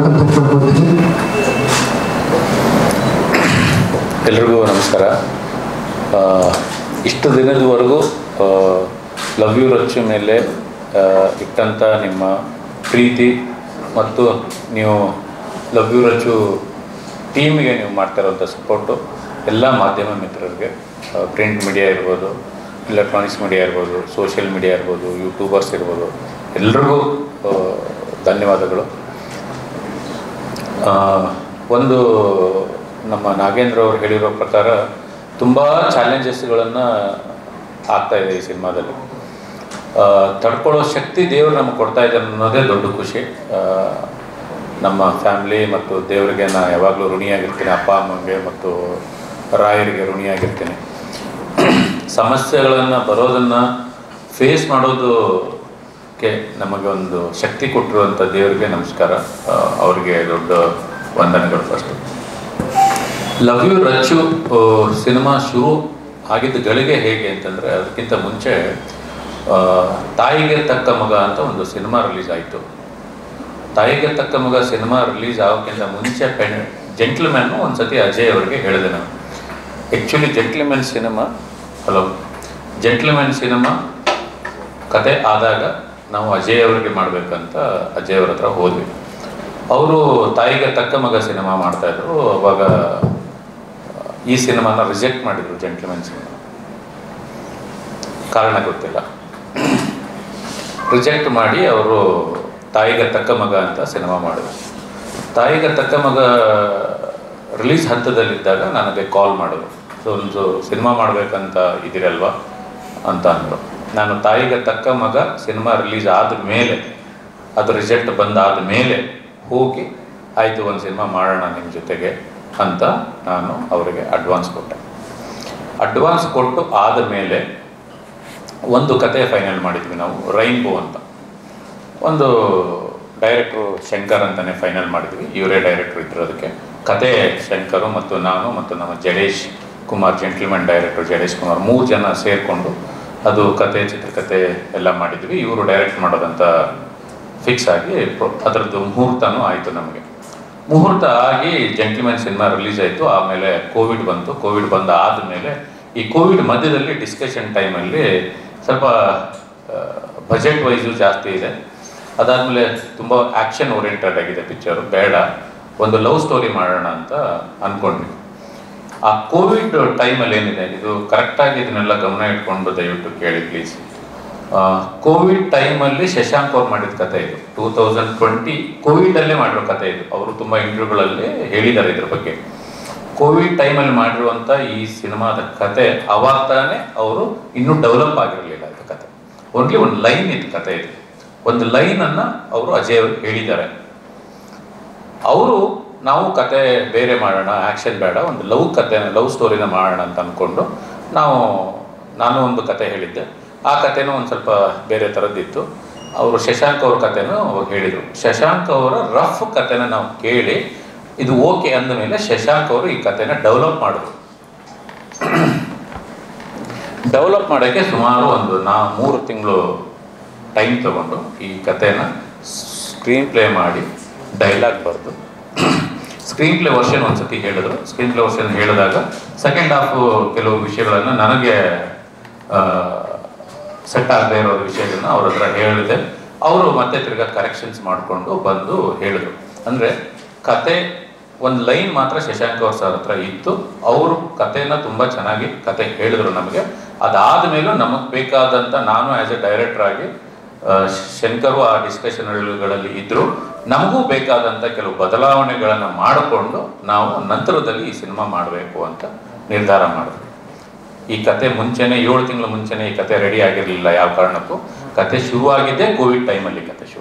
ಅಂತ ಕೇಳ್ಕೊತೀನಿ ಎಲ್ರಿಗೂ ನಮಸ್ಕಾರ ಆ, ಇಷ್ಟು ದಿನದವರೆಗೂ ಲವ್ ಯು ರಚ್ಚು ಮೇಲೆ ಆ, ಇಟ್ಟಂಥ ನಿಮ್ಮ ಪ್ರೀತಿ ಮತ್ತು ನೀವು ಲವ್ ಯು ರಚ್ಚು ಟೀಮಿಗೆ ನೀವು ಮಾಡ್ತಾ ಇರೋಂಥ ಸಪೋರ್ಟು ಎಲ್ಲ ಮಾಧ್ಯಮ ಮಿತ್ರರಿಗೆ ಪ್ರಿಂಟ್ ಮೀಡಿಯಾ ಇರ್ಬೋದು ಎಲೆಕ್ಟ್ರಾನಿಕ್ಸ್ ಮೀಡಿಯಾ ಇರ್ಬೋದು ಸೋಷಿಯಲ್ ಮೀಡಿಯಾ ಇರ್ಬೋದು ಯೂಟ್ಯೂಬರ್ಸ್ ಇರ್ಬೋದು ಎಲ್ರಿಗೂ ಆ, ಧನ್ಯವಾದಗಳು ಆ, ಒಂದು ನಮ್ಮ ನಾಗೇಂದ್ರ ಅವರು ಹೇಳಿರೋ ಪ್ರಕಾರ ತುಂಬ ಚಾಲೆಂಜಸ್ಗಳನ್ನು ಆಗ್ತಾ ಇದೆ ಈ ಸಿನಿಮಾದಲ್ಲಿ ಆ, ತಡ್ಕೊಳ್ಳೋ ಶಕ್ತಿ ದೇವರು ನಮಗೆ ಕೊಡ್ತಾ ಇದ್ದಾರೆ ಅನ್ನೋದೇ ದೊಡ್ಡ ಖುಷಿ ಆ, ನಮ್ಮ ಫ್ಯಾಮ್ಲಿ ಮತ್ತು ದೇವರಿಗೆ ನಾನು ಯಾವಾಗಲೂ ಋಣಿಯಾಗಿರ್ತೀನಿ ಅಪ್ಪ ಅಮ್ಮಂಗೆ ಮತ್ತು ರಾಯರಿಗೆ ಋಣಿಯಾಗಿರ್ತೀನಿ ಸಮಸ್ಯೆಗಳನ್ನು ಬರೋದನ್ನು ಫೇಸ್ ಮಾಡೋದಕ್ಕೆ ನಮಗೆ ಒಂದು ಶಕ್ತಿ ಕೊಟ್ಟಿರುವಂಥ ದೇವರಿಗೆ ನಮಸ್ಕಾರ ಆ, ಅವ್ರಿಗೆ ದೊಡ್ಡ ವಂದನೆಗಳು ಫಸ್ಟು ಲವ್ ಯು ರಚ್ಚು ಆ, ಸಿನಿಮಾ ಶುರು ಆಗಿದ್ದ ಗಳಿಗೆ ಹೇಗೆ ಅಂತಂದರೆ ಅದಕ್ಕಿಂತ ಮುಂಚೆ ಆ, ತಾಯಿಗೆ ತಕ್ಕ ಮಗ ಅಂತ ಒಂದು ಸಿನಿಮಾ ರಿಲೀಸ್ ಆಯಿತು ತಾಯಿಗೆ ತಕ್ಕ ಮಗ ಸಿನಿಮಾ ರಿಲೀಸ್ ಆಗೋಕ್ಕಿಂತ ಮುಂಚೆ ಪೆನ್ ಜೆಂಟ್ಲ್ಮ್ಯಾನು ಒಂದು ಸತಿ ಅಜಯ್ ಅವರಿಗೆ ಹೇಳಿದೆ ನಾನು actually gentleman cinema hello gentleman cinema ಕತೆ ಆದಾಗ ನಾವು ಅಜಯ್ ಅವರಿಗೆ ಮಾಡಬೇಕಂತ ಅಜಯ್ ಅವ್ರ ಹತ್ರ ಹೋದ್ವಿ ಅವರು ತಾಯಿಗೆ ತಕ್ಕ ಮಗ ಸಿನಿಮಾ ಮಾಡ್ತಾಯಿದ್ರು ಅವಾಗ ಈ ಸಿನಿಮಾನ ರಿಜೆಕ್ಟ್ ಮಾಡಿದರು ಜೆಂಟ್ಲ್ಮ್ಯಾನ್ ಸಿನಿಮಾ ಕಾರಣ ಗೊತ್ತಿಲ್ಲ ರಿಜೆಕ್ಟ್ ಮಾಡಿ ಅವರು ತಾಯಿಗೆ ತಕ್ಕ ಮಗ ಅಂತ ಸಿನಿಮಾ ಮಾಡಿದ್ರು ತಾಯಿಗೆ ತಕ್ಕ ಮಗ ರಿಲೀಸ್ ಹಂತದಲ್ಲಿದ್ದಾಗ ನನಗೆ ಕಾಲ್ ಮಾಡಿದ್ರು ಸೊ ಒಂದು ಸಿನಿಮಾ ಮಾಡಬೇಕಂತ ಇದಿರಲ್ವಾ ಅಂತ ಅಂದರು ನಾನು ತಾಯಿಗೆ ತಕ್ಕ ಮಗ ಸಿನಿಮಾ ರಿಲೀಸ್ ಆದ ಮೇಲೆ ಅದು ರಿಸಲ್ಟ್ ಬಂದಾದ ಮೇಲೆ ಹೋಗಿ ಆಯಿತು ಒಂದು ಸಿನಿಮಾ ಮಾಡೋಣ ನಿಮ್ಮ ಜೊತೆಗೆ ಅಂತ ನಾನು ಅವರಿಗೆ ಅಡ್ವಾನ್ಸ್ ಕೊಟ್ಟೆ ಅಡ್ವಾನ್ಸ್ ಕೊಟ್ಟು ಆದ ಮೇಲೆ ಒಂದು ಕತೆ ಫೈನಲ್ ಮಾಡಿದ್ವಿ ನಾವು ರೈನ್ಬೋ ಅಂತ ಒಂದು ಡೈರೆಕ್ಟ್ರು ಶಂಕರ್ ಅಂತಲೇ ಫೈನಲ್ ಮಾಡಿದ್ವಿ ಇವರೇ ಡೈರೆಕ್ಟ್ರು ಇದ್ರು ಅದಕ್ಕೆ ಕತೆ ಶಂಕರು ಮತ್ತು ನಾನು ಮತ್ತು ನಮ್ಮ ಜಡೇಶ್ ಕುಮಾರ್ ಜೆಂಟ್ಲ್ಮನ್ ಡೈರೆಕ್ಟರ್ ಜಡೇಶ್ ಕುಮಾರ್ ಮೂರು ಜನ ಸೇರಿಕೊಂಡು ಅದು ಕತೆ ಚಿತ್ರಕತೆ ಎಲ್ಲ ಮಾಡಿದ್ವಿ ಇವರು ಡೈರೆಕ್ಟ್ ಮಾಡೋದಂತ ಫಿಕ್ಸ್ ಆಗಿ ಪ್ರೊ- ಅದರದ್ದು ಮುಹೂರ್ತನೂ ಆಯಿತು ನಮಗೆ ಮುಹೂರ್ತ ಆಗಿ ಜೆಂಟ್ಲ್ಮನ್ ಸಿನಿಮಾ ರಿಲೀಸ್ ಆಯಿತು ಆಮೇಲೆ ಕೋವಿಡ್ ಬಂತು ಕೋವಿಡ್ ಬಂದ ಆದಮೇಲೆ ಈ ಕೋವಿಡ್ ಮಧ್ಯದಲ್ಲಿ ಡಿಸ್ಕಷನ್ ಟೈಮಲ್ಲಿ ಸ್ವಲ್ಪ ಬಜೆಟ್ ವೈಸು ಜಾಸ್ತಿ ಇದೆ ಅದಾದಮೇಲೆ ತುಂಬ ಆ್ಯಕ್ಷನ್ ಓರಿಯೆಂಟೆಡ್ ಆಗಿದೆ ಪಿಕ್ಚರು ಬೇಡ ಒಂದು ಲವ್ ಸ್ಟೋರಿ ಮಾಡೋಣ ಅಂತ ಅಂದ್ಕೊಂಡ್ವಿ ಆ ಕೋವಿಡ್ ಟೈಮಲ್ಲಿ ಏನಿದೆ ಇದು ಕರೆಕ್ಟಾಗಿ ಇದನ್ನೆಲ್ಲ ಗಮನ ಇಟ್ಕೊಂಡು ದಯವಿಟ್ಟು ಕೇಳಿ ಪ್ಲೀಸ್ ಕೋವಿಡ್ ಟೈಮಲ್ಲಿ ಶಶಾಂಕ್ ಅವ್ರು ಮಾಡಿದ ಕತೆ ಇದು ಟೂ ತೌಸಂಡ್ ಟ್ವೆಂಟಿ ಕೋವಿಡಲ್ಲೇ ಮಾಡಿರೋ ಕತೆ ಇದು ಅವರು ತುಂಬ ಇಂಟರ್ವ್ಯೂಗಳಲ್ಲಿ ಹೇಳಿದ್ದಾರೆ ಇದ್ರ ಬಗ್ಗೆ ಕೋವಿಡ್ ಟೈಮಲ್ಲಿ ಮಾಡಿರುವಂಥ ಈ ಸಿನಿಮಾದ ಕತೆ ಅವಾಗ ತಾನೇ ಅವರು ಇನ್ನೂ ಡೆವಲಪ್ ಆಗಿರಲಿಲ್ಲ ಇದು ಕತೆ ಓನ್ಲಿ ಒಂದು ಲೈನ್ ಇತ್ತು ಕತೆ ಇದು ಒಂದು ಲೈನನ್ನು ಅವರು ಅಜಯ್ ಅವರು ಹೇಳಿದ್ದಾರೆ ಅವರು ನಾವು ಕತೆ ಬೇರೆ ಮಾಡೋಣ ಆ್ಯಕ್ಷನ್ ಬೇಡ ಒಂದು ಲವ್ ಕತೆ ಲವ್ ಸ್ಟೋರಿನ ಮಾಡೋಣ ಅಂತ ಅಂದ್ಕೊಂಡು ನಾವು ನಾನು ಒಂದು ಕತೆ ಹೇಳಿದ್ದೆ ಆ ಕತೆನೂ ಒಂದು ಸ್ವಲ್ಪ ಬೇರೆ ಥರದ್ದಿತ್ತು ಅವರು ಶಶಾಂಕ್ ಅವ್ರ ಕತೆನೂ ಹೇಳಿದರು ಶಶಾಂಕ್ ಅವರ ರಫ್ ಕತೆನ ನಾವು ಕೇಳಿ ಇದು ಓಕೆ ಅಂದ ಮೇಲೆ ಶಶಾಂಕ್ ಅವರು ಈ ಕತೆನ ಡೆವಲಪ್ ಮಾಡಿದ್ರು ಡೆವಲಪ್ ಮಾಡೋಕ್ಕೆ ಸುಮಾರು ಒಂದು ನಾ ಮೂರು ತಿಂಗಳು ಟೈಮ್ ತಗೊಂಡು ಈ ಕತೆನ ಸ್ಕ್ರೀನ್ ಪ್ಲೇ ಮಾಡಿ ಡೈಲಾಗ್ ಬರೆದು ಸ್ಕ್ರೀನ್ ಪ್ಲೇ ವರ್ಷನ್ ಒಂದ್ಸತಿ ಹೇಳಿದ್ರು ಸ್ಕ್ರೀನ್ ಪ್ಲೇ ವರ್ಷನ್ ಹೇಳಿದಾಗ ಸೆಕೆಂಡ್ ಹಾಫ್ ಕೆಲವು ವಿಷಯಗಳನ್ನು ನನಗೆ ಸೆಟ್ ಆಗದೆ ಇರೋ ವಿಷಯಗಳನ್ನ ಅವ್ರ ಹತ್ರ ಹೇಳಿದೆ ಅವರು ಮತ್ತೆ ತಿರ್ಗಾ ಕರೆಕ್ಷನ್ಸ್ ಮಾಡಿಕೊಂಡು ಬಂದು ಹೇಳಿದ್ರು ಅಂದರೆ ಕತೆ ಒಂದು ಲೈನ್ ಮಾತ್ರ ಶಶಾಂಕ್ ಅವ್ರ ಸರ್ ಹತ್ರ ಇತ್ತು ಅವರು ಕತೆನ ತುಂಬ ಚೆನ್ನಾಗಿ ಕತೆ ಹೇಳಿದ್ರು ನಮಗೆ ಅದಾದ ಮೇಲೂ ನಮಗೆ ಬೇಕಾದಂಥ ನಾನು ಆ್ಯಸ್ ಎ ಡೈರೆಕ್ಟರ್ ಆಗಿ ಆ, ಶಂಕರು ಆ ಡಿಸ್ಕಷನ್ಗಳಲ್ಲಿ ಇದ್ದರು ನಮಗೂ ಬೇಕಾದಂಥ ಕೆಲವು ಬದಲಾವಣೆಗಳನ್ನು ಮಾಡಿಕೊಂಡು ನಾವು ನಂತರದಲ್ಲಿ ಈ ಸಿನಿಮಾ ಮಾಡಬೇಕು ಅಂತ ನಿರ್ಧಾರ ಮಾಡಿದ್ವಿ ಈ ಕತೆ ಮುಂಚೆನೆ ಏಳು ತಿಂಗಳ ಮುಂಚೆನೆ ಈ ಕತೆ ರೆಡಿ ಆಗಿರಲಿಲ್ಲ ಯಾವ ಕಾರಣಕ್ಕೂ ಕತೆ ಶುರುವಾಗಿದ್ದೇ ಕೋವಿಡ್ ಟೈಮಲ್ಲಿ ಕತೆ ಶುರು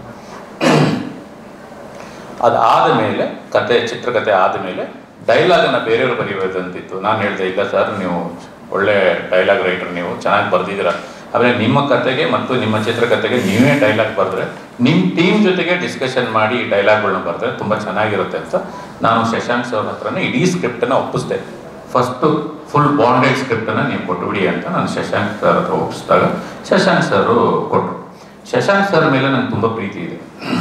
ಅದಾದ ಮೇಲೆ ಕತೆ ಚಿತ್ರಕತೆ ಆದಮೇಲೆ ಡೈಲಾಗನ್ನು ಬೇರೆಯವರು ಬರೆಯೋದಂತಿತ್ತು ನಾನು ಹೇಳಿದೆ ಇಲ್ಲ ಸರ್ ನೀವು ಒಳ್ಳೆ ಡೈಲಾಗ್ ರೈಟರ್ ನೀವು ಚೆನ್ನಾಗಿ ಬರೆದಿದ್ದೀರ ಆಮೇಲೆ ನಿಮ್ಮ ಕತೆಗೆ ಮತ್ತು ನಿಮ್ಮ ಚಿತ್ರಕತೆಗೆ ನೀವೇ ಡೈಲಾಗ್ ಬರೆದ್ರೆ ನಿಮ್ಮ ಟೀಮ್ ಜೊತೆಗೆ ಡಿಸ್ಕಷನ್ ಮಾಡಿ ಈ ಡೈಲಾಗ್ಗಳನ್ನ ಬರೆದ್ರೆ ತುಂಬ ಚೆನ್ನಾಗಿರುತ್ತೆ ಅಂತ ನಾನು ಶಶಾಂಕ್ ಸರ್ ಹತ್ರನೇ ಇಡೀ ಸ್ಕ್ರಿಪ್ಟನ್ನು ಒಪ್ಪಿಸ್ದೆ ಫಸ್ಟು ಫುಲ್ ಬಾಂಡೆಡ್ ಸ್ಕ್ರಿಪ್ಟನ್ನು ನೀವು ಕೊಟ್ಟುಬಿಡಿ ಅಂತ ನಾನು ಶಶಾಂಕ್ ಸರ್ ಹತ್ರ ಒಪ್ಪಿಸಿದಾಗ ಶಶಾಂಕ್ ಸರು ಕೊಟ್ಟರು ಶಶಾಂಕ್ ಸರ್ ಮೇಲೆ ನಂಗೆ ತುಂಬ ಪ್ರೀತಿ ಇದೆ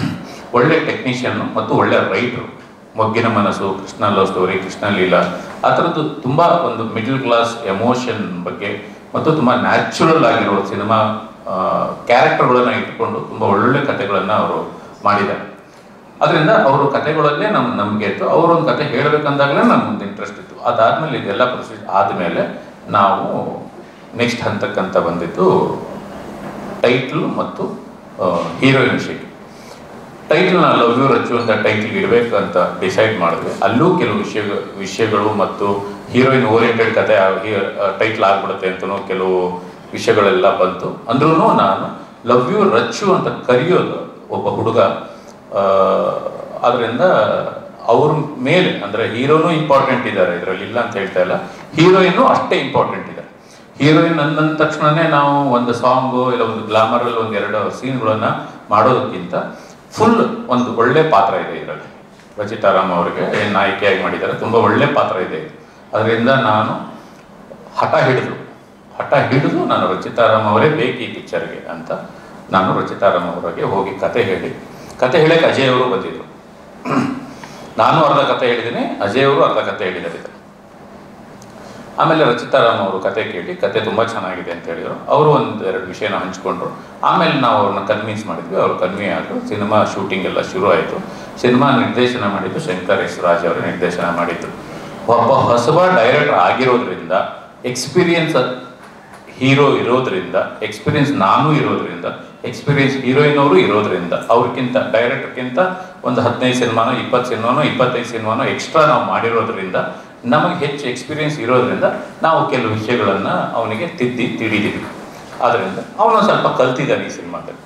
ಒಳ್ಳೆ ಟೆಕ್ನಿಷಿಯನ್ ಮತ್ತು ಒಳ್ಳೆ writer Moggina Manasu Krishna love story Krishna Leela ಆ ಥರದ್ದು ತುಂಬ ಒಂದು ಮಿಡಲ್ ಕ್ಲಾಸ್ ಎಮೋಷನ್ ಬಗ್ಗೆ ಮತ್ತು ತುಂಬ ನ್ಯಾಚುರಲ್ ಆಗಿರೋ ಸಿನಿಮಾ ಕ್ಯಾರೆಕ್ಟರ್ಗಳನ್ನು ಇಟ್ಕೊಂಡು ತುಂಬ ಒಳ್ಳೆ ಕಥೆಗಳನ್ನು ಅವರು ಮಾಡಿದ್ದಾರೆ ಅದರಿಂದ ಅವರು ಕಥೆಗಳಲ್ಲೇ ನಮ್ಮ ನಂಬಿಕೆ ಇತ್ತು ಅವರೊಂದು ಕತೆ ಹೇಳಬೇಕಂದಾಗಲೇ ನಮ್ಗೊಂದು ಇಂಟ್ರೆಸ್ಟ್ ಇತ್ತು ಅದಾದ್ಮೇಲೆ ಇದೆಲ್ಲ ಪ್ರೊಸೀಜ್ ಆದಮೇಲೆ ನಾವು ನೆಕ್ಸ್ಟ್ ಹಂತಕ್ಕಂತ ಬಂದಿದ್ದು ಟೈಟ್ಲ್ ಮತ್ತು ಹೀರೋಯಿನ್ ವಿಷಯಕ್ಕೆ ಟೈಟಲ್ನ ಲವ್ ಯು ರಚ್ಚು ಅಂತ ಟೈಟ್ಲ್ ಇಡಬೇಕು ಅಂತ ಡಿಸೈಡ್ ಮಾಡಿದ್ವಿ ಅಲ್ಲೂ ಕೆಲವು ವಿಷಯ ವಿಷಯಗಳು ಮತ್ತು ಹೀರೋಯಿನ್ ಓರಿಯೆಂಟೆಡ್ ಕತೆ ಟೈಟ್ಲ್ ಆಗ್ಬಿಡುತ್ತೆ ಅಂತಲೂ ಕೆಲವು ವಿಷಯಗಳೆಲ್ಲ ಬಂತು ಅಂದ್ರೂ ನಾನು ಲವ್ ಯು ರಚ್ಚು ಅಂತ ಕರೆಯೋದು ಒಬ್ಬ ಹುಡುಗ ಅದರಿಂದ ಅವ್ರ ಮೇಲೆ ಅಂದರೆ ಹೀರೋನು ಇಂಪಾರ್ಟೆಂಟ್ ಇದ್ದಾರೆ ಇದರಲ್ಲಿ ಇಲ್ಲ ಅಂತ ಹೇಳ್ತಾ ಇಲ್ಲ ಹೀರೋಯಿನ್ನು ಅಷ್ಟೇ ಇಂಪಾರ್ಟೆಂಟ್ ಇದೆ ಹೀರೋಯಿನ್ ಅಂದ ತಕ್ಷಣನೇ ನಾವು ಒಂದು ಸಾಂಗು ಇಲ್ಲ ಒಂದು ಗ್ಲಾಮರಲ್ಲಿ ಒಂದು ಎರಡು ಸೀನ್ಗಳನ್ನ ಮಾಡೋದಕ್ಕಿಂತ ಫುಲ್ ಒಂದು ಒಳ್ಳೆ ಪಾತ್ರ ಇದೆ ಇದರಲ್ಲಿ ರಚಿತಾರಾಮ್ ಅವರಿಗೆ ಏನು ನಾಯಕಿಯಾಗಿ ಮಾಡಿದ್ದಾರೆ ತುಂಬ ಒಳ್ಳೆ ಪಾತ್ರ ಇದೆ ಅದರಿಂದ ನಾನು ಹಠ ಹಿಡಿದು ಹಠ ಹಿಡಿದು ನಾನು ರಚಿತಾರಾಮ್ ಅವರೇ ಬೇಕು ಈ ಪಿಕ್ಚರ್ಗೆ ಅಂತ ನಾನು ರಚಿತಾರಾಮ್ ಅವರಿಗೆ ಹೋಗಿ ಕತೆ ಹೇಳಿ ಕತೆ ಹೇಳಕ್ಕೆ ಅಜಯ್ ಅವರು ಬಂದಿದ್ರು ನಾನು ಅರ್ಧ ಕತೆ ಹೇಳಿದ್ದೀನಿ ಅಜಯ್ ಅವರು ಅರ್ಧ ಕತೆ ಹೇಳಿದ್ದಾರೆ ಇದನ್ನು. ಆಮೇಲೆ ರಚಿತಾರಾಮ್ ಅವರು ಕತೆ ಕೇಳಿ ಕತೆ ತುಂಬ ಚೆನ್ನಾಗಿದೆ ಅಂತ ಹೇಳಿದ್ರು ಅವರು ಒಂದು ಎರಡು ವಿಷಯನ ಹಂಚ್ಕೊಂಡ್ರು ಆಮೇಲೆ ನಾವು ಅವ್ರನ್ನ ಕನ್ವಿನ್ಸ್ ಮಾಡಿದ್ವಿ ಅವ್ರು ಕನ್ವಿ ಆದರು ಸಿನಿಮಾ ಶೂಟಿಂಗ್ ಎಲ್ಲ ಶುರು ಆಯಿತು ಸಿನಿಮಾ ನಿರ್ದೇಶನ ಮಾಡಿದ್ದು ಶಂಕರ್ ಎಸ್ ರಾಜ್ ಅವರು ನಿರ್ದೇಶನ ಮಾಡಿದ್ದು ಒಬ್ಬ ಹೊಸಬ ಡೈರೆಕ್ಟರ್ ಆಗಿರೋದ್ರಿಂದ ಎಕ್ಸ್ಪೀರಿಯನ್ಸ್ ಹೀರೋ ಇರೋದ್ರಿಂದ ಎಕ್ಸ್ಪೀರಿಯನ್ಸ್ ನಾನು ಇರೋದ್ರಿಂದ ಎಕ್ಸ್ಪೀರಿಯನ್ಸ್ ಹೀರೋಯಿನ್ ಅವರು ಇರೋದ್ರಿಂದ ಅವ್ರಿಗಿಂತ ಡೈರೆಕ್ಟರ್ಗಿಂತ ಒಂದು ಹದಿನೈದು ಸಿನಿಮಾನೋ ಇಪ್ಪತ್ತು ಸಿನಿಮಾನೋ ಇಪ್ಪತ್ತೈದು ಸಿನಿಮಾನೋ ಎಕ್ಸ್ಟ್ರಾ ನಾವು ಮಾಡಿರೋದ್ರಿಂದ ನಮಗೆ ಹೆಚ್ಚು ಎಕ್ಸ್ಪೀರಿಯನ್ಸ್ ಇರೋದ್ರಿಂದ ನಾವು ಕೆಲವು ವಿಷಯಗಳನ್ನು ಅವನಿಗೆ ತಿದ್ದಿ ತಿಳಿದೀವಿ ಆದ್ದರಿಂದ ಅವನು ಸ್ವಲ್ಪ ಕಲ್ತಿದ್ದಾನೆ ಈ ಸಿನಿಮಾದಲ್ಲಿ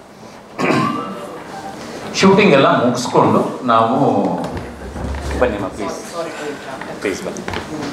ಶೂಟಿಂಗ್ ಎಲ್ಲ ಮುಗಿಸ್ಕೊಂಡು ನಾವು ಬನ್ನಿಮ್ಮ ಪ್ಲೀಸ್ ಪ್ಲೀಸ್ ಬನ್ನಿ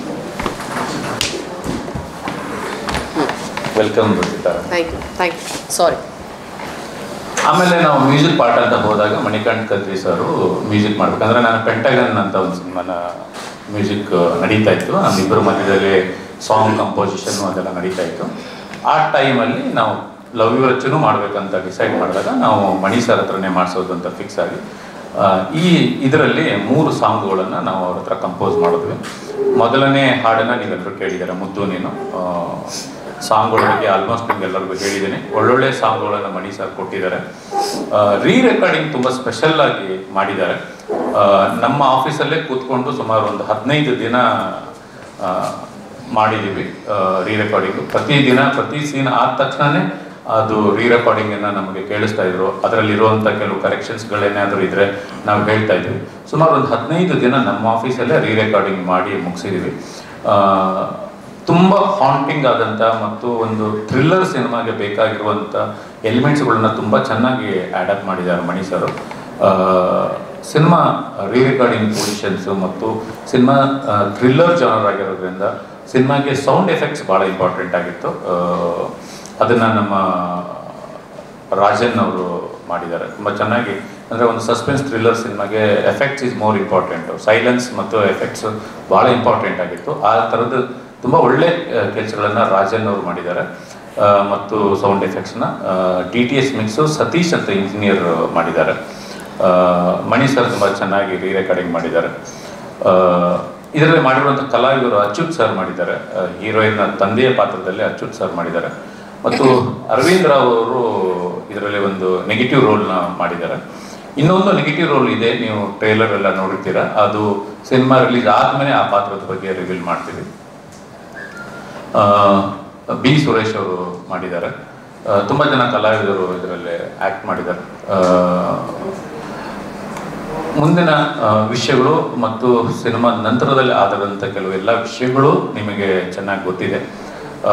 welcome Ruchita thank you thank you sorry ಆಮೇಲೆ ನಾವು ಮ್ಯೂಸಿಕ್ ಪಾರ್ಟ್ ಅಂತ ಹೋದಾಗ ಮಣಿಕಂಠ್ ಕದ್ರಿ ಸರು ಮ್ಯೂಸಿಕ್ ಮಾಡ್ಬೇಕಂದ್ರೆ ನಾನು ಪೆಂಟಗನ್ ಅಂತ ಒಂದು ಸಿನಿಮಾನ ಮ್ಯೂಸಿಕ್ ನಡೀತಾ ಇತ್ತು ನಮ್ಮಿಬ್ಬರ ಮಧ್ಯದಲ್ಲಿ ಸಾಂಗ್ ಕಂಪೋಸಿಷನ್ ಅದೆಲ್ಲ ನಡೀತಾ ಇತ್ತು ಆ ಟೈಮಲ್ಲಿ ನಾವು ಲವ್ ಯು ರಚ್ಚನು ಮಾಡ್ಬೇಕಂತ ಡಿಸೈಡ್ ಮಾಡಿದಾಗ ನಾವು ಮಣಿ ಸರ್ ಹತ್ರನೇ ಮಾಡಿಸೋದು ಅಂತ ಫಿಕ್ಸ್ ಆಗಿ ಆ, ಈ ಇದರಲ್ಲಿ ಮೂರು ಸಾಂಗ್ಗಳನ್ನು ನಾವು ಅವ್ರ ಹತ್ರ ಕಂಪೋಸ್ ಮಾಡಿದ್ವಿ ಮೊದಲನೇ ಹಾಡನ್ನು ನೀವೆಲ್ಲರೂ ಕೇಳಿದ್ದಾರೆ ಮುದ್ದು ನೀನು ಆ, ಸಾಂಗ್ಗಳ ಬಗ್ಗೆ ಆಲ್ಮೋಸ್ಟ್ ನಿಮ್ಗೆಲ್ಲರಿಗೂ ಹೇಳಿದ್ದೀನಿ ಒಳ್ಳೊಳ್ಳೆ ಸಾಂಗ್ಗಳನ್ನು ಮಣಿ ಸರ್ ಕೊಟ್ಟಿದ್ದಾರೆ ರೀ ರೆಕಾರ್ಡಿಂಗ್ ತುಂಬ ಸ್ಪೆಷಲ್ ಆಗಿ ಮಾಡಿದ್ದಾರೆ ಆ, ನಮ್ಮ ಆಫೀಸಲ್ಲೇ ಕೂತ್ಕೊಂಡು ಸುಮಾರು ಒಂದು ಹದಿನೈದು ದಿನ ಆ, ಮಾಡಿದ್ದೀವಿ ರೀ ರೆಕಾರ್ಡಿಂಗು ಪ್ರತಿದಿನ ಪ್ರತಿ ಸೀನ್ ಆದ ತಕ್ಷಣನೇ ಅದು ರೀ ರೆಕಾರ್ಡಿಂಗನ್ನು ನಮಗೆ ಕೇಳಿಸ್ತಾ ಇದ್ರು ಅದರಲ್ಲಿರುವಂಥ ಕೆಲವು ಕರೆಕ್ಷನ್ಸ್ಗಳೇನಾದರೂ ಇದ್ರೆ ನಾವು ಹೇಳ್ತಾ ಇದ್ವಿ ಸುಮಾರು ಒಂದು ಹದಿನೈದು ದಿನ ನಮ್ಮ ಆಫೀಸಲ್ಲೇ ರೀ ರೆಕಾರ್ಡಿಂಗ್ ಮಾಡಿ ಮುಗಿಸಿದ್ದೀವಿ ತುಂಬ ಹಾಂಟಿಂಗ್ ಆದಂಥ ಮತ್ತು ಒಂದು ಥ್ರಿಲ್ಲರ್ ಸಿನಿಮಾಗೆ ಬೇಕಾಗಿರುವಂಥ ಎಲಿಮೆಂಟ್ಸ್ಗಳನ್ನ ತುಂಬ ಚೆನ್ನಾಗಿ ಆ್ಯಡಪ್ ಮಾಡಿದ್ದಾರೆ Mani sir cinema re recording positions ಮತ್ತು ಸಿನಿಮಾ ಥ್ರಿಲ್ಲರ್ ಜಾನರ್ ಆಗಿರೋದ್ರಿಂದ ಸಿನಿಮಾಗೆ ಸೌಂಡ್ ಎಫೆಕ್ಟ್ಸ್ ಭಾಳ ಇಂಪಾರ್ಟೆಂಟ್ ಆಗಿತ್ತು ಅದನ್ನು ನಮ್ಮ ರಾಜನ್ ಅವರು ಮಾಡಿದ್ದಾರೆ ತುಂಬ ಚೆನ್ನಾಗಿ ಅಂದರೆ ಒಂದು ಸಸ್ಪೆನ್ಸ್ ಥ್ರಿಲ್ಲರ್ ಸಿನಿಮಾಗೆ effects is more important silence ಮತ್ತು ಎಫೆಕ್ಟ್ಸ್ ಭಾಳ ಇಂಪಾರ್ಟೆಂಟ್ ಆಗಿತ್ತು ಆ ಥರದ್ದು ತುಂಬ ಒಳ್ಳೆ ಕೆಲಸಗಳನ್ನು ರಾಜನ್ ಅವರು ಮಾಡಿದ್ದಾರೆ ಆ, ಮತ್ತು ಸೌಂಡ್ ಎಫೆಕ್ಟ್ಸ್ನ D T S mix Satish ಅಂತ ಇಂಜಿನಿಯರ್ ಮಾಡಿದ್ದಾರೆ ಆ, ಮಣಿ ಸರ್ ತುಂಬ ಚೆನ್ನಾಗಿ ರೀ ರೆಕಾರ್ಡಿಂಗ್ ಮಾಡಿದ್ದಾರೆ ಆ, ಇದರಲ್ಲಿ ಮಾಡಿರುವಂಥ ಕಲಾವಿದರು ಅಚ್ಯುತ್ ಸರ್ ಮಾಡಿದ್ದಾರೆ ಹೀರೋಯಿನ್ ತಂದೆಯ ಪಾತ್ರದಲ್ಲಿ ಅಚ್ಯುತ್ ಸರ್ ಮಾಡಿದ್ದಾರೆ ಮತ್ತು ಅರವಿಂದ್ ರಾವ್ ಅವರು ಇದರಲ್ಲಿ ಒಂದು ನೆಗೆಟಿವ್ ರೋಲ್ನ ಮಾಡಿದ್ದಾರೆ ಇನ್ನೊಂದು ನೆಗೆಟಿವ್ ರೋಲ್ ಇದೆ ನೀವು ಟ್ರೇಲರ್ ಎಲ್ಲ ನೋಡಿರ್ತೀರ ಅದು ಸಿನಿಮಾ ರಿಲೀಸ್ ಆದಮೇಲೆ ಆ ಪಾತ್ರದ ಬಗ್ಗೆ ರಿವೀಲ್ ಮಾಡ್ತೀವಿ ಆ, ಬಿ ಸುರೇಶ್ ಅವರು ಮಾಡಿದ್ದಾರೆ ಆ, ತುಂಬ ಜನ ಕಲಾವಿದರು ಇದರಲ್ಲಿ ಆ್ಯಕ್ಟ್ ಮಾಡಿದ್ದಾರೆ ಆ, ಮುಂದಿನ ಆ, ವಿಷಯಗಳು ಮತ್ತು ಸಿನಿಮಾ ನಂತರದಲ್ಲಿ ಆದಂಥ ಕೆಲವು ಎಲ್ಲ ವಿಷಯಗಳು ನಿಮಗೆ ಚೆನ್ನಾಗಿ ಗೊತ್ತಿದೆ ಆ,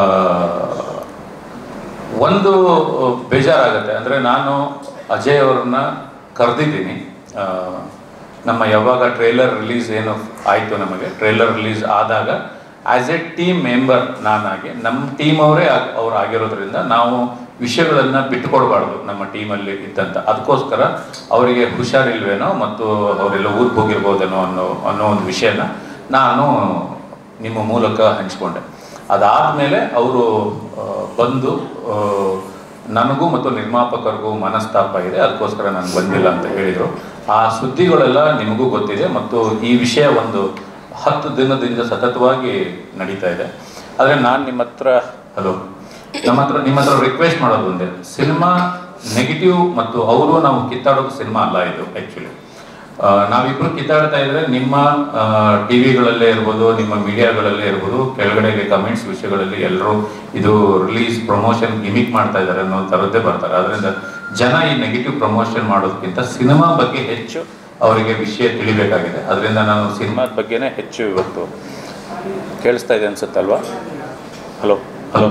ಒಂದು ಬೇಜಾರಾಗುತ್ತೆ ಅಂದರೆ ನಾನು ಅಜಯ್ ಅವ್ರನ್ನ ಕರೆದಿದ್ದೀನಿ ನಮ್ಮ ಯಾವಾಗ ಟ್ರೇಲರ್ ರಿಲೀಸ್ ಏನು ಆಯಿತು ನಮಗೆ ಟ್ರೇಲರ್ ರಿಲೀಸ್ ಆದಾಗ ಆ್ಯಸ್ ಎ ಟೀಮ್ ಮೆಂಬರ್ ನಾನಾಗಿ ನಮ್ಮ ಟೀಮ್ ಅವರೇ ಅವ್ರು ಆಗಿರೋದ್ರಿಂದ ನಾವು ವಿಷಯಗಳನ್ನು ಬಿಟ್ಟುಕೊಡ್ಬಾರ್ದು ನಮ್ಮ ಟೀಮಲ್ಲಿ ಇದ್ದಂತ ಅದಕ್ಕೋಸ್ಕರ ಅವರಿಗೆ ಹುಷಾರಿಲ್ವೇನೋ ಮತ್ತು ಅವರೆಲ್ಲ ಊರಿಗೆ ಹೋಗಿರ್ಬೋದೇನೋ ಅನ್ನೋ ಅನ್ನೋ ಒಂದು ವಿಷಯನ ನಾನು ನಿಮ್ಮ ಮೂಲಕ ಹಂಚ್ಕೊಂಡೆ ಅದಾದಮೇಲೆ ಅವರು ಬಂದು ಆ, ನನಗೂ ಮತ್ತು ನಿರ್ಮಾಪಕರಿಗೂ ಮನಸ್ತಾಪ ಇದೆ ಅದಕ್ಕೋಸ್ಕರ ನಾನು ಬಂದಿಲ್ಲ ಅಂತ ಹೇಳಿದರು ಆ ಸುದ್ದಿಗಳೆಲ್ಲ ನಿಮಗೂ ಗೊತ್ತಿದೆ ಮತ್ತು ಈ ವಿಷಯ ಒಂದು ಹತ್ತು ದಿನದಿಂದ ಸತತವಾಗಿ ನಡೀತಾ ಇದೆ ಆದರೆ ನಾನು ನಿಮ್ಮ ಹತ್ರ ಹಲೋ ನಮ್ಮ ಹತ್ರ ನಿಮ್ಮ ಹತ್ರ ರಿಕ್ವೆಸ್ಟ್ ಮಾಡೋದು ಒಂದೇ ಸಿನಿಮಾ ನೆಗೆಟಿವ್ ಮತ್ತು ಅವರು ನಾವು ಕಿತ್ತಾಡೋದು ಸಿನಿಮಾ ಅಲ್ಲ ಇದು ಆ್ಯಕ್ಚುಲಿ ನಾವಿಬ್ರು ಕಿತ್ತಾಡ್ತಾ ಇದ್ರೆ ನಿಮ್ಮ ಟಿವಿಗಳಲ್ಲೇ ಇರ್ಬೋದು ನಿಮ್ಮ ಮೀಡಿಯಾಗಳಲ್ಲೇ ಇರ್ಬೋದು ಕೆಳಗಡೆಗೆ ಕಮೆಂಟ್ಸ್ ವಿಷಯಗಳಲ್ಲಿ ಎಲ್ಲರೂ ಇದು ರಿಲೀಸ್ ಪ್ರಮೋಷನ್ ಗಿಮಿಕ್ ಮಾಡ್ತಾ ಇದ್ದಾರೆ ಅನ್ನೋ ಥರದ್ದೇ ಬರ್ತಾರೆ ಅದರಿಂದ ಜನ ಈ ನೆಗೆಟಿವ್ ಪ್ರಮೋಷನ್ ಮಾಡೋದಕ್ಕಿಂತ ಸಿನಿಮಾ ಬಗ್ಗೆ ಹೆಚ್ಚು ಅವರಿಗೆ ವಿಷಯ ತಿಳಿಬೇಕಾಗಿದೆ ಅದರಿಂದ ನಾನು ಸಿನಿಮಾದ ಬಗ್ಗೆನೇ ಹೆಚ್ಚು ಇವತ್ತು ಕೇಳಿಸ್ತಾ ಇದೆ ಅನ್ಸುತ್ತಲ್ವಾ ಹಲೋ ಹಲೋ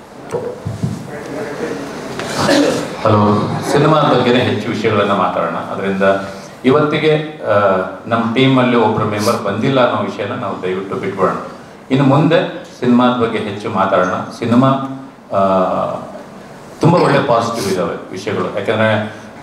ಹಲೋ ಸಿನಿಮಾ ಬಗ್ಗೆನೇ ಹೆಚ್ಚು ವಿಷಯಗಳನ್ನು ಮಾತಾಡೋಣ ಅದರಿಂದ ಇವತ್ತಿಗೆ ಆ, ನಮ್ಮ ಟೀಮಲ್ಲಿ ಒಬ್ಬರು ಮೆಂಬರ್ ಬಂದಿಲ್ಲ ಅನ್ನೋ ವಿಷಯನ ನಾವು ದಯವಿಟ್ಟು ಬಿಟ್ಬಿಡೋಣ ಇನ್ನು ಮುಂದೆ ಸಿನಿಮಾದ ಬಗ್ಗೆ ಹೆಚ್ಚು ಮಾತಾಡೋಣ ಸಿನಿಮಾ ಆ, ತುಂಬ ಒಳ್ಳೆ ಪಾಸಿಟಿವ್ ಇದ್ದಾವೆ ವಿಷಯಗಳು ಯಾಕಂದರೆ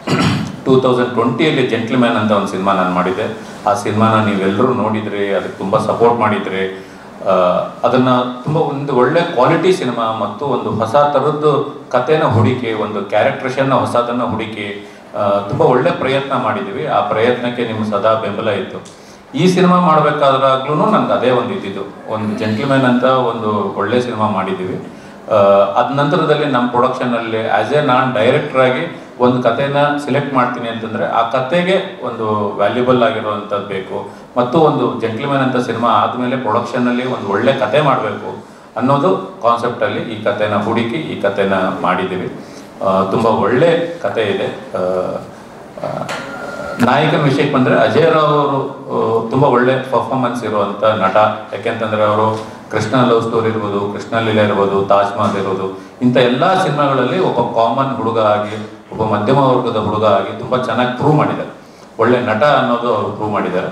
ಟೂ ತೌಸಂಡ್ ಟ್ವೆಂಟಿಯಲ್ಲಿ ಜೆಂಟ್ಲ್ಮ್ಯಾನ್ ಅಂತ ಒಂದು ಸಿನಿಮಾ ನಾನು ಮಾಡಿದ್ದೆ ಆ ಸಿನಿಮಾನ ನೀವೆಲ್ಲರೂ ನೋಡಿದ್ರಿ ಅದಕ್ಕೆ ತುಂಬ ಸಪೋರ್ಟ್ ಮಾಡಿದ್ರಿ ಆ, ಅದನ್ನ ತುಂಬ ಒಂದು ಒಳ್ಳೆ ಕ್ವಾಲಿಟಿ ಸಿನಿಮಾ ಮತ್ತು ಒಂದು ಹೊಸ ಥರದ್ದು ಕಥೆನ ಹುಡುಕಿ ಒಂದು ಕ್ಯಾರೆಕ್ಟ್ರೇಷನ್ನ ಹೊಸದನ್ನ ಹುಡುಕಿ ಆ, ತುಂಬ ಒಳ್ಳೆ ಪ್ರಯತ್ನ ಮಾಡಿದ್ದೀವಿ ಆ ಪ್ರಯತ್ನಕ್ಕೆ ನಿಮ್ಮ ಸದಾ ಬೆಂಬಲ ಇತ್ತು ಈ ಸಿನಿಮಾ ಮಾಡಬೇಕಾದ್ರಾಗ್ಲೂ ನನ್ಗೆ ಅದೇ ಒಂದು ಇದ್ದಿದ್ದು ಒಂದು ಜೆಂಟ್ಲ್ಮ್ಯಾನ್ ಅಂತ ಒಂದು ಒಳ್ಳೆ ಸಿನಿಮಾ ಮಾಡಿದ್ದೀವಿ ಅದ ನಂತರದಲ್ಲಿ ನಮ್ಮ ಪ್ರೊಡಕ್ಷನಲ್ಲಿ ಆ್ಯಸ್ ಎ ನಾನು ಡೈರೆಕ್ಟರ್ ಆಗಿ ಒಂದು ಕಥೆನ ಸಿಲೆಕ್ಟ್ ಮಾಡ್ತೀನಿ ಅಂತಂದ್ರೆ ಆ ಕತೆಗೆ ಒಂದು ವ್ಯಾಲ್ಯೂಬಲ್ ಆಗಿರುವಂಥದ್ದು ಬೇಕು ಮತ್ತು ಒಂದು ಜೆಂಟ್ಲ್ಮ್ಯಾನ್ ಅಂತ ಸಿನಿಮಾ ಆದಮೇಲೆ ಪ್ರೊಡಕ್ಷನಲ್ಲಿ ಒಂದು ಒಳ್ಳೆ ಕತೆ ಮಾಡಬೇಕು ಅನ್ನೋದು ಕಾನ್ಸೆಪ್ಟಲ್ಲಿ ಈ ಕಥೆನ ಹುಡುಕಿ ಈ ಕಥೆನ ಮಾಡಿದ್ದೀವಿ ಆ, ತುಂಬ ಒಳ್ಳೆ ಕತೆ ಇದೆ ಆ, ಆ, ನಾಯಕನ ವಿಷಯಕ್ಕೆ ಬಂದರೆ ಅಜಯ್ ರಾವ್ ಅವರು ಆ, ತುಂಬ ಒಳ್ಳೆ ಪರ್ಫಾರ್ಮೆನ್ಸ್ ಇರುವಂಥ ನಟ ಯಾಕೆಂತಂದ್ರೆ ಅವರು ಕೃಷ್ಣ ಲವ್ ಸ್ಟೋರಿ ಇರ್ಬೋದು ಕೃಷ್ಣ ಲೀಲೆ ಇರ್ಬೋದು ತಾಜ್ ಮಹಲ್ ಇರ್ಬೋದು ಇಂಥ ಎಲ್ಲ ಸಿನಿಮಾಗಳಲ್ಲಿ ಒಬ್ಬ ಕಾಮನ್ ಹುಡುಗ ಆಗಿ ಒಬ್ಬ ಮಧ್ಯಮ ವರ್ಗದ ಹುಡುಗ ಆಗಿ ತುಂಬ ಚೆನ್ನಾಗಿ ಪ್ರೂವ್ ಮಾಡಿದ್ದಾರೆ ಒಳ್ಳೆ ನಟ ಅನ್ನೋದು ಅವರು ಪ್ರೂವ್ ಮಾಡಿದ್ದಾರೆ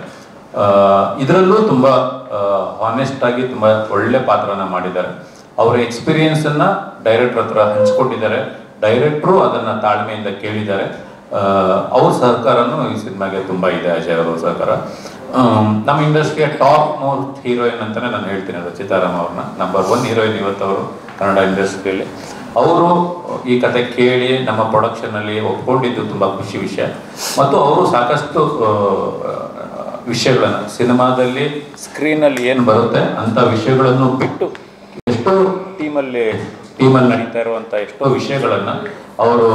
ಇದರಲ್ಲೂ ತುಂಬ ಹಾನೆಸ್ಟ್ ಆಗಿ ತುಂಬ ಒಳ್ಳೆ ಪಾತ್ರನ ಮಾಡಿದ್ದಾರೆ ಅವರ ಎಕ್ಸ್ಪೀರಿಯನ್ಸನ್ನು ಡೈರೆಕ್ಟರ್ ಹತ್ರ ಹಂಚ್ಕೊಂಡಿದ್ದಾರೆ ಡೈರೆಕ್ಟ್ರು ಅದನ್ನು ತಾಳ್ಮೆಯಿಂದ ಕೇಳಿದ್ದಾರೆ ಆ, ಅವ್ರ ಸಹಕಾರನೂ ಈ ಸಿನಿಮಾಗೆ ತುಂಬ ಇದೆ ಅಜಯ್ ಅವರ ಸಹಕಾರ ಆಮ್, ನಮ್ಮ ಇಂಡಸ್ಟ್ರಿಯ ಟಾಪ್ ಮೋಸ್ಟ್ ಹೀರೋಯಿನ್ ಅಂತಾನೆ ನಾನು ಹೇಳ್ತೀನಿ ರಚಿತಾರಾಮ್ ಅವ್ರನ್ನ ನಂಬರ್ ಒನ್ ಹೀರೋಯಿನ್ ಇವತ್ತು ಅವರು ಕನ್ನಡ ಇಂಡಸ್ಟ್ರಿಯಲ್ಲಿ ಅವರು ಈ ಕತೆ ಕೇಳಿ ನಮ್ಮ ಪ್ರೊಡಕ್ಷನಲ್ಲಿ ಒಪ್ಕೊಂಡಿದ್ದು ತುಂಬ ಖುಷಿ ವಿಷಯ ಮತ್ತು ಅವರು ಸಾಕಷ್ಟು ಆ, ವಿಷಯಗಳನ್ನು ಸಿನಿಮಾದಲ್ಲಿ ಸ್ಕ್ರೀನಲ್ಲಿ ಏನು ಬರುತ್ತೆ ಅಂಥ ವಿಷಯಗಳನ್ನು ಬಿಟ್ಟು ಎಷ್ಟೋ ಟೀಮಲ್ಲಿ ಟೀಮಲ್ಲಿ ನಡೀತಾ ಇರುವಂಥ ಎಷ್ಟೋ ವಿಷಯಗಳನ್ನು ಅವರು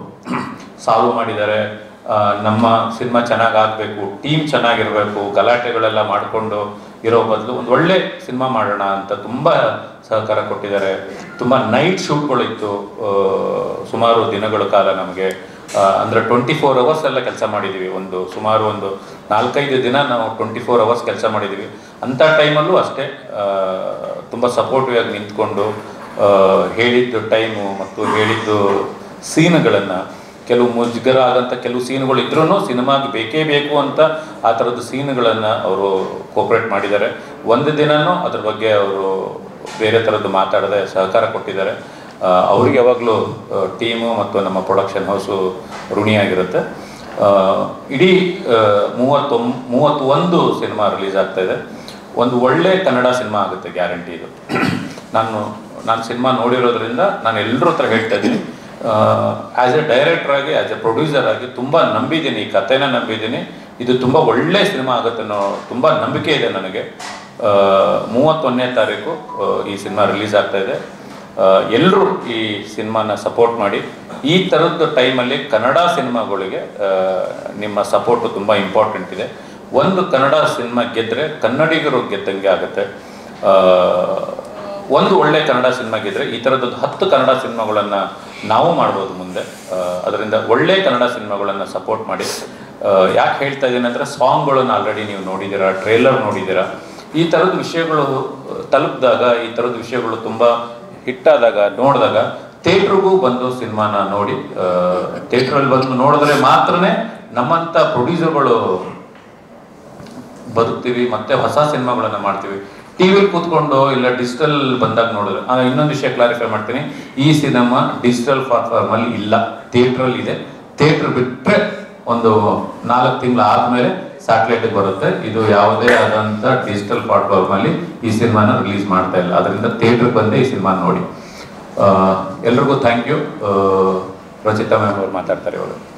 ಸಾಲ್ವ್ ಮಾಡಿದ್ದಾರೆ ಆ, ನಮ್ಮ ಸಿನಿಮಾ ಚೆನ್ನಾಗಿ ಆಗಬೇಕು ಟೀಮ್ ಚೆನ್ನಾಗಿರಬೇಕು ಗಲಾಟೆಗಳೆಲ್ಲ ಮಾಡಿಕೊಂಡು ಇರೋ ಬದಲು ಒಂದು ಒಳ್ಳೆ ಸಿನಿಮಾ ಮಾಡೋಣ ಅಂತ ತುಂಬ ಸಹಕಾರ ಕೊಟ್ಟಿದ್ದಾರೆ ತುಂಬ ನೈಟ್ ಶೂಟ್ಗಳಿತ್ತು ಆ, ಸುಮಾರು ದಿನಗಳ ಕಾಲ ನಮಗೆ ಅಂದರೆ ಟ್ವೆಂಟಿ ಫೋರ್ ಅವರ್ಸ್ ಎಲ್ಲ ಕೆಲಸ ಮಾಡಿದ್ದೀವಿ ಒಂದು ಸುಮಾರು ಒಂದು ನಾಲ್ಕೈದು ದಿನ ನಾವು ಟ್ವೆಂಟಿ ಫೋರ್ ಅವರ್ಸ್ ಕೆಲಸ ಮಾಡಿದ್ದೀವಿ ಅಂಥ ಟೈಮಲ್ಲೂ ಅಷ್ಟೇ ತುಂಬ ಸಪೋರ್ಟಿವ್ ಆಗಿ ನಿಂತ್ಕೊಂಡು ಆ, ಹೇಳಿದ್ದು ಟೈಮು ಮತ್ತು ಹೇಳಿದ್ದು ಸೀನ್ಗಳನ್ನು ಕೆಲವು ಮುಜುಗರ ಆದಂಥ ಕೆಲವು ಸೀನ್ಗಳು ಇದ್ರೂ ಸಿನಿಮಾಗೆ ಬೇಕೇ ಬೇಕು ಅಂತ ಆ ಥರದ್ದು ಸೀನ್ಗಳನ್ನು ಅವರು ಕೋಪ್ರೇಟ್ ಮಾಡಿದ್ದಾರೆ ಒಂದು ದಿನನೂ ಅದ್ರ ಬಗ್ಗೆ ಅವರು ಬೇರೆ ಥರದ್ದು ಮಾತಾಡದೆ ಸಹಕಾರ ಕೊಟ್ಟಿದ್ದಾರೆ ಆ, ಅವ್ರಿಗೆ ಯಾವಾಗಲೂ ಟೀಮು ಮತ್ತು ನಮ್ಮ ಪ್ರೊಡಕ್ಷನ್ ಹೌಸು ಋಣಿಯಾಗಿರುತ್ತೆ ಆ, ಇಡೀ ಆ, ಮೂವತ್ತೊಂ ಮೂವತ್ತೊಂದು ಸಿನಿಮಾ ರಿಲೀಸ್ ಆಗ್ತಾ ಇದೆ ಒಂದು ಒಳ್ಳೆ ಕನ್ನಡ ಸಿನಿಮಾ ಆಗುತ್ತೆ ಗ್ಯಾರಂಟಿ ಇದು ನಾನು ನಾನು ಸಿನಿಮಾ ನೋಡಿರೋದ್ರಿಂದ ನಾನು ಎಲ್ಲರ ಹತ್ರ ಹೇಳ್ತಾ ಇದ್ದೀನಿ ಆ್ಯಸ್ ಎ ಡೈರೆಕ್ಟರ್ ಆಗಿ ಆ್ಯಸ್ ಎ ಪ್ರೊಡ್ಯೂಸರ್ ಆಗಿ ತುಂಬ ನಂಬಿದ್ದೀನಿ ಈ ಕಥೆನ ನಂಬಿದ್ದೀನಿ ಇದು ತುಂಬ ಒಳ್ಳೆ ಸಿನಿಮಾ ಆಗುತ್ತೆ ಅನ್ನೋ ತುಂಬ ನಂಬಿಕೆ ಇದೆ ನನಗೆ ಆ, ಮೂವತ್ತೊಂದನೇ ತಾರೀಕು ಆ, ಈ ಸಿನಿಮಾ ರಿಲೀಸ್ ಆಗ್ತಾ ಇದೆ ಎಲ್ಲರೂ ಈ ಸಿನಿಮಾನ ಸಪೋರ್ಟ್ ಮಾಡಿ ಈ ಥರದ್ದು ಟೈಮಲ್ಲಿ ಕನ್ನಡ ಸಿನಿಮಾಗಳಿಗೆ ಆ, ನಿಮ್ಮ ಸಪೋರ್ಟು ತುಂಬ ಇಂಪಾರ್ಟೆಂಟ್ ಇದೆ ಒಂದು ಕನ್ನಡ ಸಿನಿಮಾ ಗೆದ್ದರೆ ಕನ್ನಡಿಗರು ಗೆದ್ದಂಗೆ ಆಗುತ್ತೆ ಆ, ಒಂದು ಒಳ್ಳೆ ಕನ್ನಡ ಸಿನಿಮಾ ಗೆದ್ದರೆ ಈ ಥರದ್ದು ಹತ್ತು ಕನ್ನಡ ಸಿನಿಮಾಗಳನ್ನು ನಾವು ಮಾಡ್ಬೋದು ಮುಂದೆ ಆ, ಅದರಿಂದ ಒಳ್ಳೆ ಕನ್ನಡ ಸಿನಿಮಾಗಳನ್ನು ಸಪೋರ್ಟ್ ಮಾಡಿ ಯಾಕೆ ಹೇಳ್ತಾ ಇದ್ದೀನಿ ಅಂದರೆ ಸಾಂಗ್ಗಳನ್ನು ಆಲ್ರೆಡಿ ನೀವು ನೋಡಿದ್ದೀರಾ ಟ್ರೇಲರ್ ನೋಡಿದ್ದೀರಾ ಈ ಥರದ ವಿಷಯಗಳು ತಲುಪಿದಾಗ ಈ ಥರದ ವಿಷಯಗಳು ತುಂಬ ಹಿಟ್ಟಾದಾಗ ನೋಡಿದಾಗ ಥಿಯೇಟ್ರಿಗೂ ಬಂದು ಸಿನಿಮಾನ ನೋಡಿ ಥಿಯೇಟ್ರಲ್ಲಿ ಬಂದು ನೋಡಿದ್ರೆ ಮಾತ್ರನೇ ನಮ್ಮಂಥ ಪ್ರೊಡ್ಯೂಸರ್ಗಳು ಬದುಕ್ತೀವಿ ಮತ್ತೆ ಹೊಸ ಸಿನಿಮಾಗಳನ್ನ ಮಾಡ್ತೀವಿ ಟಿವಿಲಿ ಕೂತ್ಕೊಂಡು ಇಲ್ಲ ಡಿಜಿಟಲ್ ಬಂದಾಗ ನೋಡಿದ್ರೆ ಆ, ಇನ್ನೊಂದು ವಿಷಯ ಕ್ಲಾರಿಫೈ ಮಾಡ್ತೀನಿ ಈ ಸಿನಿಮಾ ಡಿಜಿಟಲ್ ಪ್ಲಾಟ್ಫಾರ್ಮ್ ಅಲ್ಲಿ ಇಲ್ಲ ಥಿಯೇಟ್ರಲ್ಲಿ ಇದೆ ಥಿಯೇಟರ್ ಬಿಟ್ಟರೆ ಒಂದು ನಾಲ್ಕು ತಿಂಗಳು ಆದ್ಮೇಲೆ ಸ್ಯಾಟಲೈಟ್ ಬರುತ್ತೆ ಇದು ಯಾವುದೇ ಆದಂತ ಡಿಜಿಟಲ್ ಪ್ಲಾಟ್ಫಾರ್ಮ್ ಅಲ್ಲಿ ಈ ಸಿನಿಮಾನ ರಿಲೀಸ್ ಮಾಡ್ತಾ ಇಲ್ಲ ಅದರಿಂದ ಥಿಯೇಟರ್ ಬಂದೇ ಈ ಸಿನಿಮಾ ನೋಡಿ ಆ, ಎಲ್ರಿಗೂ ಥ್ಯಾಂಕ್ ಯು ರಚಿತಾ ಮ್ಯಾಮ್ ಅವ್ರು ಮಾತಾಡ್ತಾರೆ ಇವಾಗ